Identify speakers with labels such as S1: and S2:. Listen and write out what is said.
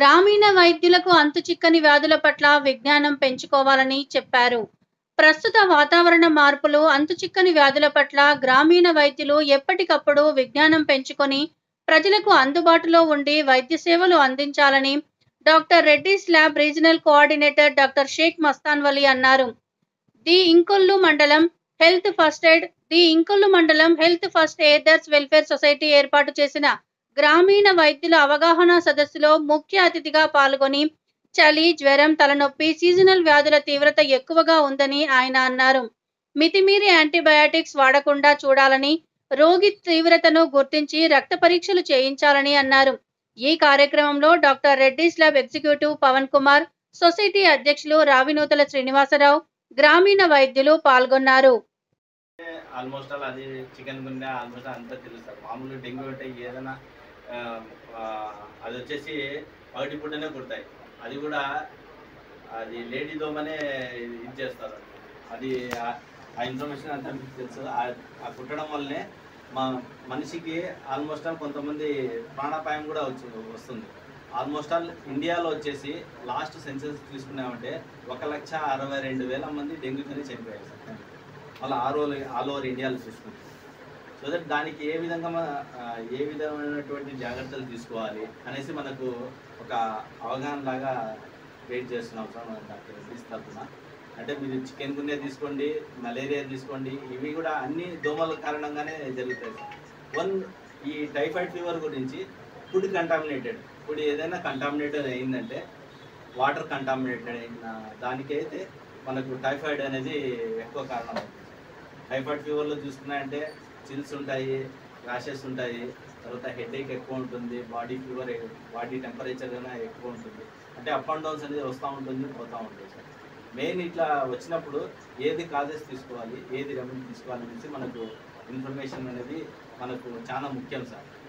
S1: గ్రామీణ వైద్యులకు అంతుచిక్కని వ్యాధుల పట్ల విజ్ఞానం పెంచుకోవాలని చెప్పారు ప్రస్తుత వాతావరణ మార్పులు అంతుచిక్కని వ్యాధుల పట్ల గ్రామీణ వైద్యులు ఎప్పటికప్పుడు విజ్ఞానం పెంచుకొని ప్రజలకు అందుబాటులో ఉండి వైద్య సేవలు అందించాలని doctor Reddy's lab regional coordinator doctor Sheikh Mastan Vali అన్నారు the Inkollu mandal health first aid the Inkollu mandal health first aiders welfare society ఏర్పాటు చేసిన గ్రామీణ వైద్యుల అవగాహన సదస్సులో ముఖ్య అతిథిగా పాల్గొని చలి జ్వరం తలనొప్పి సీజనల్ వ్యాధుల తీవ్రత ఎక్కువగా ఉందని ఆయన అన్నారు మితిమీరి యాంటీబయాటిక్స్ వాడకుండా చూడాలని రోగి తీవ్రతను గుర్తించి రక్త పరీక్షలు చేయించాలని అన్నారు ఈ కార్యక్రమంలో doctor Reddy's lab executive Pavan Kumar society అధ్యక్షులు రావినూతల శ్రీనివాసరావు గ్రామీణ వైద్యులు పాల్గొన్నారు
S2: ఆల్మోస్ట్ ఆల్ అది చికెన్ గుండె ఆల్మోస్ట్ అంతా తెలుస్తారు మామూలు డెంగ్యూ అంటే ఏదైనా ఆ, ఆ, అది వచ్చేసి పగటి పూటనే కుడతాయి అది కూడా అది లేడీ దోమనే ఇది చేస్తారు అది ఆ- ఆ ఇన్ఫర్మేషన్ అంతా మీకు తెలుసు ఆ- ఆ కుట్టడం వల్లనే మా మనిషికి ఆల్మోస్ట్ ఆల్ కొంతమంది ప్రాణాపాయం కూడా వచ్చి వస్తుంది ఆల్మోస్ట్ ఆల్ ఇండియాలో వచ్చేసి లాస్ట్ సెన్సెస్ తీసుకున్నామంటే ఒక లక్ష అరవై రెండు వేల మంది డెంగ్యూతోనే చనిపోయారు సార్ మళ్ళీ ఆల్ ఓవర్ ఆల్ ఓవర్ ఇండియాలో చూసుకుంటే సో దట్ దానికి ఏ విధంగా మ- ఆ, ఏ విధమైనటువంటి జాగ్రత్తలు తీసుకోవాలి అనేసి మనకు ఒక అవగాహన లాగా వెయిట్ చేస్తున్నాం సార్ మన డాక్టర్ రెడ్డిస్ తరఫున అంటే మీరు చికెన్ గున్యా తీసుకోండి మలేరియా తీసుకోండి ఇవి కూడా అన్ని దోమల కారణంగానే జరుగుతాయి సార్ వన్ ఈ టైఫాయిడ్ ఫీవర్ గురించి ఫుడ్ కంటామినేటెడ్ ఫుడ్ ఏదైనా కంటామినేటెడ్ అయిందంటే వాటర్ కంటామినేటెడ్ అయిన దానికైతే మనకు టైఫాయిడ్ అనేది ఎక్కువ కారణం అవుతుంది టైఫాయిడ్ ఫీవర్లో చూసుకున్నాయంటే చిల్స్ ఉంటాయి ర్యాషెస్ ఉంటాయి తర్వాత హెడేక్ ఎక్కువ ఉంటుంది బాడీ ఫీవర్ బాడీ టెంపరేచర్ అయినా ఎక్కువ ఉంటుంది అంటే అప్ అండ్ డౌన్స్ అనేది వస్తూ ఉంటుంది పోతూ ఉంటుంది సార్ మెయిన్ ఇట్లా వచ్చినప్పుడు ఏది కాజెస్ తీసుకోవాలి ఏది రెమెడీ తీసుకోవాలి అనేసి మనకు ఇన్ఫర్మేషన్ అనేది మనకు చాలా ముఖ్యం సార్